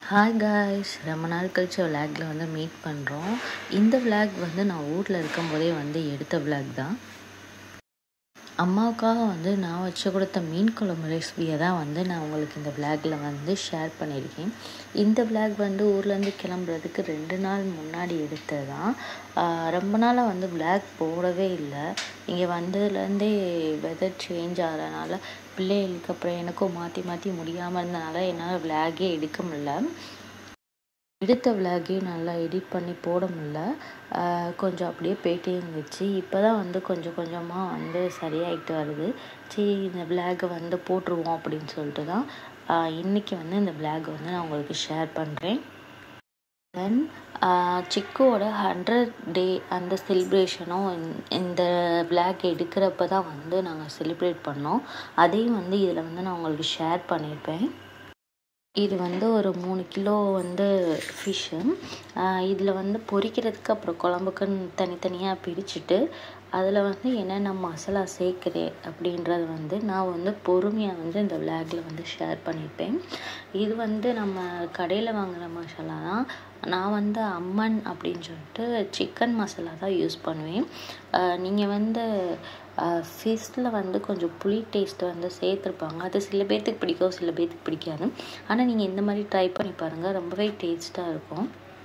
hi guys ரொம்ப நாள் கழிச்சு விளாக்ல வந்து மீட் பண்ணுறோம் இந்த விளாக் வந்து நான் ஊரில் இருக்கும்போதே வந்து எடுத்த விளாக் தான் அம்மாவுக்காக வந்து நான் வச்சு கொடுத்த மீன் குழம்பு ரெசிபியை தான் வந்து நான் உங்களுக்கு இந்த விளாகில் வந்து ஷேர் பண்ணியிருக்கேன் இந்த விளாக் வந்து ஊர்லேருந்து கிளம்புறதுக்கு ரெண்டு நாள் முன்னாடி எடுத்தது தான் ரொம்ப நாளாக வந்து விளாக் போடவே இல்லை இங்கே வந்ததுலேருந்தே வெதர் சேஞ்ச் ஆகிறதுனால பிள்ளைகளுக்கு அப்புறம் எனக்கும் மாற்றி மாற்றி முடியாமல் இருந்தனால என்னால் விளாகே எடுக்க முடியல எடுத்த விளாகே நல்லா எடிட் பண்ணி போட முடில கொஞ்சம் அப்படியே போயிட்டே இருந்துச்சு இப்போ தான் வந்து கொஞ்சம் கொஞ்சமாக வந்து சரியாயிட்டு வருது சரி இந்த விளாகை வந்து போட்டுருவோம் அப்படின்னு சொல்லிட்டு தான் இன்றைக்கி வந்து இந்த விளாக் வந்து நான் உங்களுக்கு ஷேர் பண்ணுறேன் தென் சிக்கோட ஹண்ட்ரட் டே அந்த செலிப்ரேஷனும் இந்த விளாக் எடுக்கிறப்ப தான் வந்து நாங்கள் செலிப்ரேட் பண்ணோம் அதையும் வந்து இதில் வந்து நான் உங்களுக்கு ஷேர் பண்ணியிருப்பேன் இது வந்து ஒரு மூணு கிலோ வந்து ஃபிஷ்ஷு இதில் வந்து பொரிக்கிறதுக்கு அப்புறம் குழம்புக்குன்னு தனித்தனியாக பிரிச்சுட்டு அதில் வந்து என்னென்ன மசாலா சேர்க்குறேன் அப்படின்றது வந்து நான் வந்து பொறுமையாக வந்து இந்த விளாகில் வந்து ஷேர் பண்ணியிருப்பேன் இது வந்து நம்ம கடையில் வாங்குகிற மசாலா தான் நான் வந்து அம்மன் அப்படின்னு சொல்லிட்டு சிக்கன் மசாலா தான் யூஸ் பண்ணுவேன் நீங்கள் வந்து ஃபிஷ்ஷில் வந்து கொஞ்சம் புளி டேஸ்ட் வந்து சேர்த்துருப்பாங்க அது சில பேர்த்துக்கு பிடிக்கும் சில பேர்த்துக்கு பிடிக்காது ஆனால் நீங்கள் இந்த மாதிரி ட்ரை பண்ணி பாருங்கள் ரொம்பவே டேஸ்ட்டாக இருக்கும்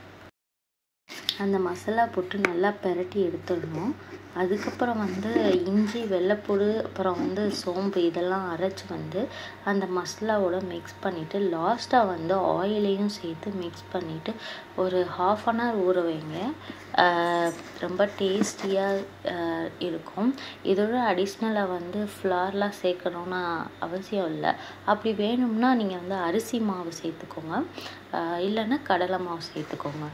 அந்த மசாலா போட்டு நல்லா பெரட்டி எடுத்துடணும் அதுக்கப்புறம் வந்து இஞ்சி வெள்ளைப்பூடு அப்புறம் வந்து சோம்பு இதெல்லாம் அரைச்சி வந்து அந்த மசாலாவோட மிக்ஸ் பண்ணிவிட்டு லாஸ்ட்டாக வந்து ஆயிலையும் சேர்த்து மிக்ஸ் பண்ணிவிட்டு ஒரு ஹாஃப் அன் ஹவர் ஊற வைங்க ரொம்ப டேஸ்டியாக இருக்கும் இதோட அடிஷ்னலாக வந்து ஃப்ளார்லாம் சேர்க்கணுன்னு அவசியம் இல்லை அப்படி வேணும்னா நீங்கள் வந்து அரிசி மாவு சேர்த்துக்கோங்க இல்லைன்னா கடலை மாவு சேர்த்துக்கோங்க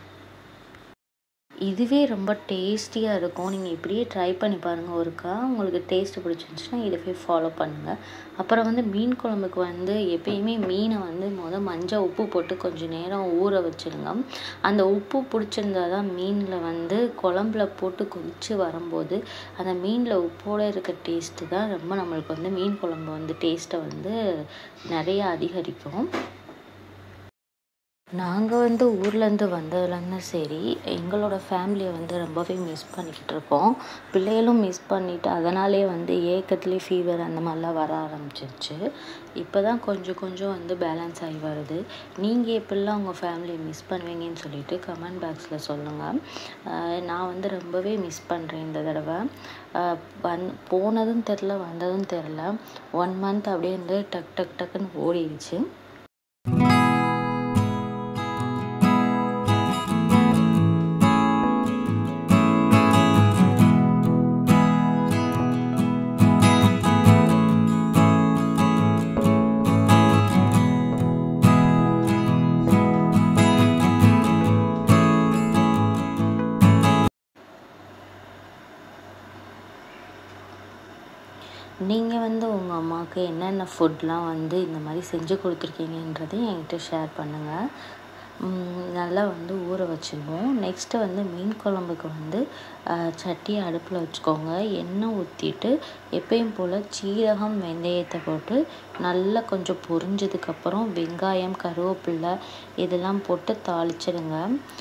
இதுவே ரொம்ப டேஸ்டியாக இருக்கும் நீங்கள் இப்படியே ட்ரை பண்ணி பாருங்கள் ஒருக்கா உங்களுக்கு டேஸ்ட் பிடிச்சிருந்துச்சுன்னா இதுவே ஃபாலோ பண்ணுங்கள் அப்புறம் வந்து மீன் குழம்புக்கு வந்து எப்பயுமே மீனை வந்து மொதல் மஞ்சள் உப்பு போட்டு கொஞ்சம் நேரம் ஊற வச்சுருங்க அந்த உப்பு பிடிச்சிருந்தா தான் மீனில் வந்து குழம்புல போட்டு கொதித்து வரும்போது அந்த மீனில் உப்போடு இருக்க டேஸ்ட்டு தான் ரொம்ப நம்மளுக்கு வந்து மீன் குழம்பு வந்து டேஸ்ட்டை வந்து நிறைய அதிகரிக்கும் நாங்கள் வந்து ஊர்லேருந்து வந்ததுலேருந்து சரி எங்களோட ஃபேமிலியை வந்து ரொம்பவே மிஸ் பண்ணிக்கிட்டு இருக்கோம் பிள்ளைகளும் மிஸ் பண்ணிவிட்டு அதனாலே வந்து ஏக்கத்துலேயே ஃபீவர் அந்த மாதிரிலாம் வர ஆரம்பிச்சிருச்சு இப்போ தான் கொஞ்சம் கொஞ்சம் வந்து பேலன்ஸ் ஆகி வருது நீங்கள் எப்படிலாம் உங்கள் ஃபேமிலியை மிஸ் பண்ணுவீங்கன்னு சொல்லிட்டு கமெண்ட் பாக்ஸில் சொல்லுங்கள் நான் வந்து ரொம்பவே மிஸ் பண்ணுறேன் இந்த தடவை வந் போனதும் தெரில வந்ததும் தெரில ஒன் மந்த் அப்படியே வந்து டக் டக் டக்குன்னு ஓடிடுச்சு நீங்கள் வந்து உங்கள் அம்மாவுக்கு என்னென்ன ஃபுட்லாம் வந்து இந்த மாதிரி செஞ்சு கொடுத்துருக்கீங்கன்றதையும் என்கிட்ட ஷேர் பண்ணுங்கள் நல்லா வந்து ஊற வச்சுருவோம் நெக்ஸ்ட்டு வந்து மீன் குழம்புக்கு வந்து சட்டியை அடுப்பில் வச்சுக்கோங்க எண்ணெய் ஊற்றிட்டு எப்பயும் போல் சீரகம் வெந்தயத்தை போட்டு நல்லா கொஞ்சம் பொரிஞ்சதுக்கப்புறம் வெங்காயம் கருவேப்பில்லை இதெல்லாம் போட்டு தாளிச்சிடுங்க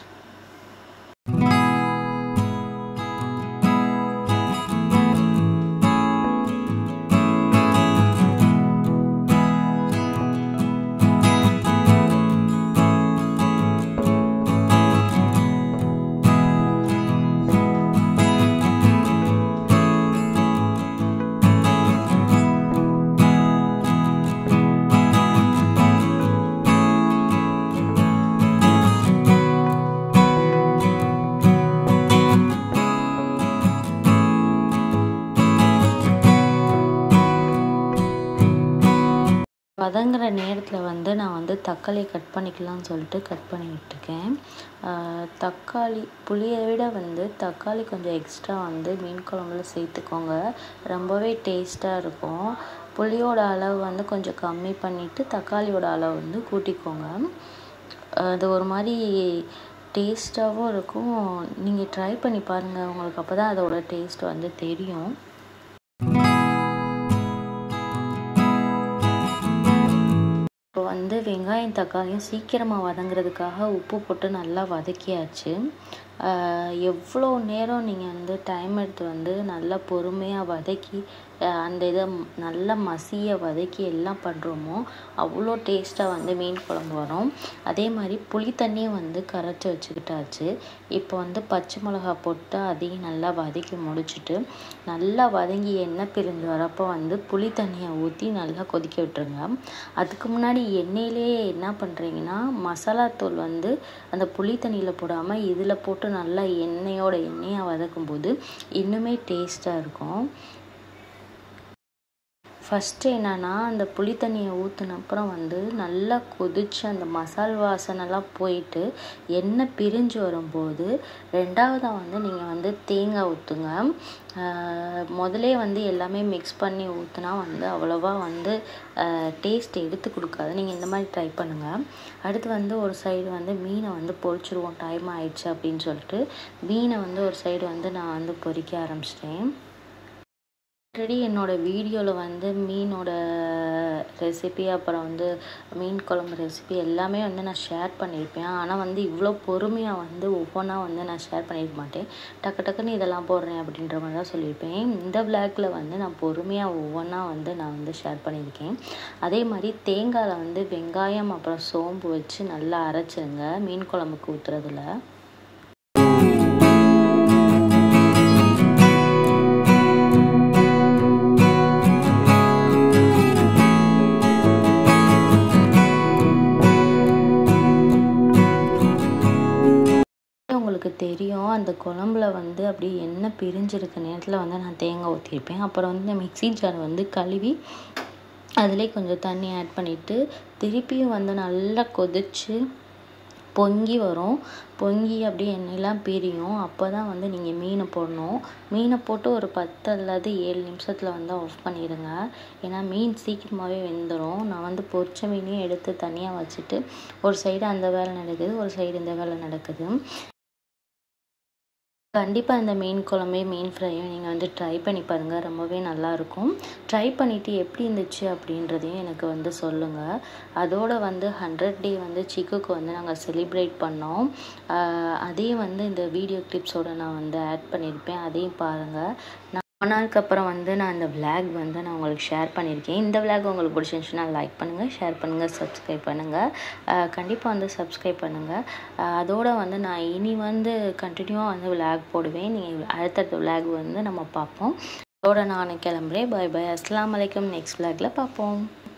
வதங்குற நேரத்தில் வந்து நான் வந்து தக்காளி கட் பண்ணிக்கலாம்னு சொல்லிட்டு கட் பண்ணி விட்டுருக்கேன் தக்காளி புளியை விட வந்து தக்காளி கொஞ்சம் எக்ஸ்ட்ரா வந்து மீன் குழம்புல சேர்த்துக்கோங்க ரொம்பவே டேஸ்ட்டாக இருக்கும் புளியோட அளவு வந்து கொஞ்சம் கம்மி பண்ணிவிட்டு தக்காளியோட அளவு வந்து கூட்டிக்கோங்க அது ஒரு மாதிரி டேஸ்ட்டாகவும் இருக்கும் நீங்கள் ட்ரை பண்ணி பாருங்கள் உங்களுக்கு அப்போ தான் அதோட டேஸ்ட் வந்து தெரியும் இப்போ வந்து வந்து வெங்காயம் தக்காளியும் சீக்கிரமாக வதங்குறதுக்காக உப்பு போட்டு நல்லா வதக்கியாச்சு எவ்வளோ நேரம் நீங்கள் வந்து டைம் எடுத்து வந்து நல்லா பொறுமையாக வதக்கி அந்த இதை நல்லா மசிய வதக்கி எல்லாம் பண்ணுறோமோ அவ்வளோ டேஸ்ட்டாக வந்து மீன் குழம்பு வரும் அதே மாதிரி புளி தண்ணியும் வந்து கரைச்சி வச்சுக்கிட்டாச்சு இப்போ வந்து பச்சை மிளகா போட்டு அதையும் நல்லா வதக்கி முடிச்சுட்டு நல்லா வதங்கி எண்ணெய் பிரிஞ்சு வரப்போ வந்து புளி தண்ணியை ஊற்றி நல்லா கொதிக்க விட்டுருங்க அதுக்கு முன்னாடி எண்ணெயிலே என்ன பண்ணுறீங்கன்னா மசாலாத்தூள் வந்து அந்த புளி தண்ணியில் போடாமல் இதில் போட்டு நல்லா எண்ணெயோட எண்ணெயாக வதக்கும் போது இன்னுமே டேஸ்ட்டாக இருக்கும் ஃபஸ்ட்டு என்னென்னா அந்த புளி தண்ணியை ஊற்றின அப்புறம் வந்து நல்லா கொதித்து அந்த மசால் வாசனைலாம் போயிட்டு எண்ணெய் பிரிஞ்சு வரும்போது ரெண்டாவதாக வந்து நீங்கள் வந்து தேங்காய் ஊற்றுங்க முதலே வந்து எல்லாமே மிக்ஸ் பண்ணி ஊற்றினா வந்து அவ்வளோவா வந்து டேஸ்ட் எடுத்து கொடுக்காது நீங்கள் இந்த மாதிரி ட்ரை பண்ணுங்கள் அடுத்து வந்து ஒரு சைடு வந்து மீனை வந்து பொரிச்சிருவோம் டைம் ஆயிடுச்சு அப்படின்னு சொல்லிட்டு மீனை வந்து ஒரு சைடு வந்து நான் வந்து பொரிக்க ஆரம்பிச்சிட்டேன் ஆல்ரெடி என்னோடய வீடியோவில் வந்து மீனோட ரெசிபி அப்புறம் வந்து மீன் குழம்பு ரெசிபி எல்லாமே வந்து நான் ஷேர் பண்ணியிருப்பேன் ஆனால் வந்து இவ்வளோ பொறுமையாக வந்து ஒவ்வொன்றா வந்து நான் ஷேர் பண்ணியிருக்க மாட்டேன் டக்கு டக்குன்னு இதெல்லாம் போடுறேன் அப்படின்ற மாதிரி தான் சொல்லியிருப்பேன் இந்த விளாகில் வந்து நான் பொறுமையாக ஒவ்வொன்றா வந்து நான் வந்து ஷேர் பண்ணியிருக்கேன் அதே மாதிரி தேங்காயில் வந்து வெங்காயம் அப்புறம் சோம்பு வச்சு நல்லா அரைச்சிருங்க மீன் குழம்புக்கு ஊற்றுறதுல உங்களுக்கு தெரியும் அந்த குழம்புல வந்து அப்படியே எண்ணெய் பிரிஞ்சிருக்க நேரத்தில் வந்து நான் தேங்காய் ஊற்றிருப்பேன் அப்புறம் வந்து மிக்சி ஜார் வந்து கழுவி அதிலே கொஞ்சம் தண்ணி ஆட் பண்ணிவிட்டு திருப்பியும் வந்து நல்லா கொதித்து பொங்கி வரும் பொங்கி அப்படியே எண்ணெயெலாம் பிரியும் அப்போ தான் வந்து நீங்கள் மீனை போடணும் மீனை போட்டு ஒரு பத்து அல்லது ஏழு நிமிஷத்தில் வந்து ஆஃப் பண்ணிடுங்க ஏன்னா மீன் சீக்கிரமாகவே வெந்துடும் நான் வந்து பொரிச்ச மீனையும் எடுத்து தனியாக வச்சுட்டு ஒரு சைடு அந்த வேலை நடக்குது ஒரு சைடு இந்த வேலை நடக்குது கண்டிப்பாக இந்த மீன் குழம்பே மீன் ஃப்ரையும் நீங்கள் வந்து ட்ரை பண்ணி பாருங்கள் ரொம்பவே நல்லாயிருக்கும் ட்ரை பண்ணிவிட்டு எப்படி இருந்துச்சு அப்படின்றதையும் எனக்கு வந்து சொல்லுங்கள் அதோடு வந்து ஹண்ட்ரட் டே வந்து சிக்குக்கு வந்து நாங்கள் செலிப்ரேட் பண்ணோம் அதையும் வந்து இந்த வீடியோ கிளிப்ஸோடு நான் வந்து ஆட் பண்ணியிருப்பேன் அதையும் பாருங்கள் நான் ரொம்ப நாளுக்கு அப்புறம் வந்து நான் இந்த விளாக் வந்து நான் உங்களுக்கு ஷேர் பண்ணியிருக்கேன் இந்த விளாக் உங்களுக்கு பிடிச்சிருந்துச்சுன்னா லைக் பண்ணுங்கள் ஷேர் பண்ணுங்கள் சப்ஸ்கிரைப் பண்ணுங்கள் கண்டிப்பாக வந்து சப்ஸ்கிரைப் பண்ணுங்கள் அதோடு வந்து நான் இனி வந்து கண்டினியூவாக வந்து விளாக் போடுவேன் நீங்கள் அடுத்தடுத்த விளாக் வந்து நம்ம பார்ப்போம் அதோட நான் கிளம்புறேன் பை பை அஸ்லாம் வலைக்கம் நெக்ஸ்ட் விளாகில் பார்ப்போம்